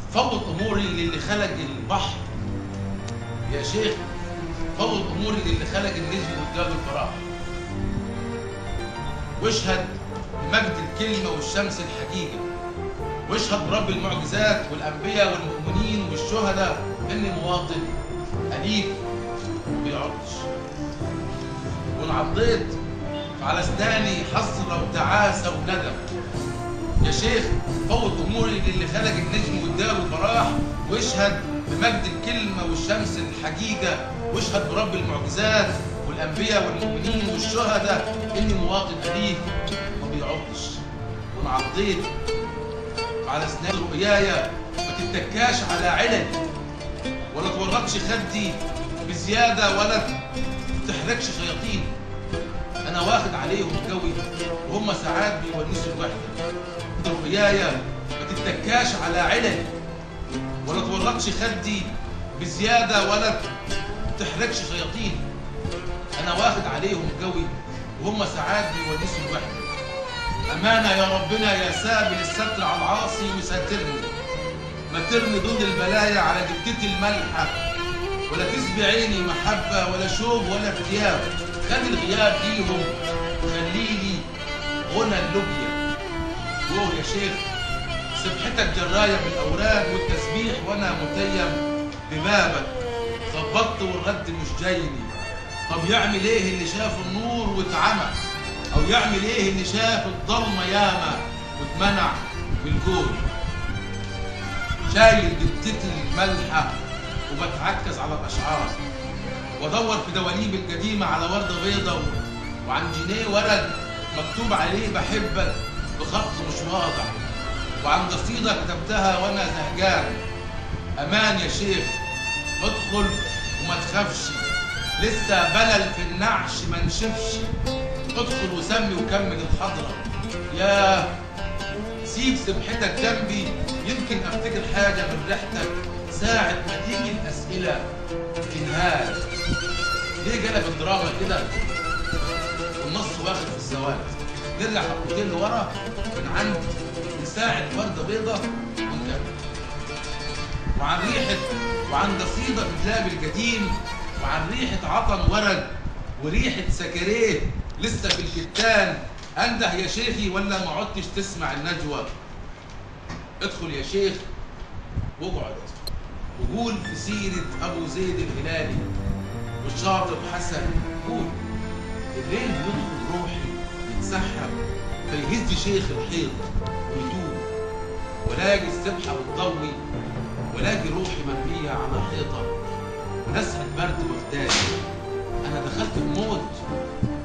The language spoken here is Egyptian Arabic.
فوض اموري للي خلق البحر يا شيخ فوض اموري للي خلق النجم واداله الفراغ واشهد بمجد الكلمه والشمس الحقيقه واشهد برب المعجزات والانبياء والمؤمنين والشهداء اني مواطن اليف بيعضش وانعضيت على اسناني حسره وتعاسه وندم يا شيخ فوض اموري للي خلق النجم واداله البراح واشهد بمجد الكلمه والشمس الحقيقه واشهد برب المعجزات والانبياء والمؤمنين والشهداء اني مواطن اليف ما بيعضش وانعضيت على اسنان رؤيايا ما تتكاش على علل ولا تورطش خدي بزياده ولا تحركش شياطين انا واخد عليهم قوي وهم ساعات بيونسوا الوحده رؤيايا ما تتكاش على علل ولا تورطش خدي بزياده ولا تحركش شياطين انا واخد عليهم قوي وهم ساعات بيونسوا الوحده امانه يا ربنا يا سابل الستر على العاصي وساترني ما ترمي دون البلايا على جبتتي الملحه ولا تسبي عيني محبه ولا شوق ولا ارتياب خلي الغياب ليهم خليلي غنى اللوبيا روح يا شيخ سبحتك جرايه بالاوراد والتسبيح وانا متيم ببابك خبطت والرد مش جايني طب يعمل ايه اللي شاف النور واتعمى او يعمل ايه اللي شاف الضلمه ياما واتمنع بالكون شايل جبتتي الملحه وبتعكز على الاشعار وادور في دواليب القديمه على ورده بيضه وعن جنيه ورد مكتوب عليه بحبك بخط مش واضح وعن قصيده كتبتها وانا زهجان امان يا شيخ ادخل وما تخافش لسه بلل في النعش ما نشفش ادخل وسمي وكمل الحضره يا سيب سبحتك جنبي يمكن افتكر حاجه من ريحتك ساعة ما تيجي الأسئلة تنهال ليه جالك الدراما كده والنص واخد في السواد نرجع خطوتين لورا من عند مساعة وردة بيضة ونكمل وعن ريحة وعن قصيدة الكتاب القديم وعن ريحة عطن ورد وريحة سكريه لسه في الكتان انده يا شيخي ولا ما عدتش تسمع النجوى ادخل يا شيخ واقعد وقول في سيرة أبو زيد الهلالي والشاطر حسن قول الليل بيدخل روحي يتسحب فيهز شيخ الحيط ويتوب ولاقي السبحة بتضوي ولاقي روحي مرمية على حيطة ونسعة برد واغتالي أنا دخلت في موت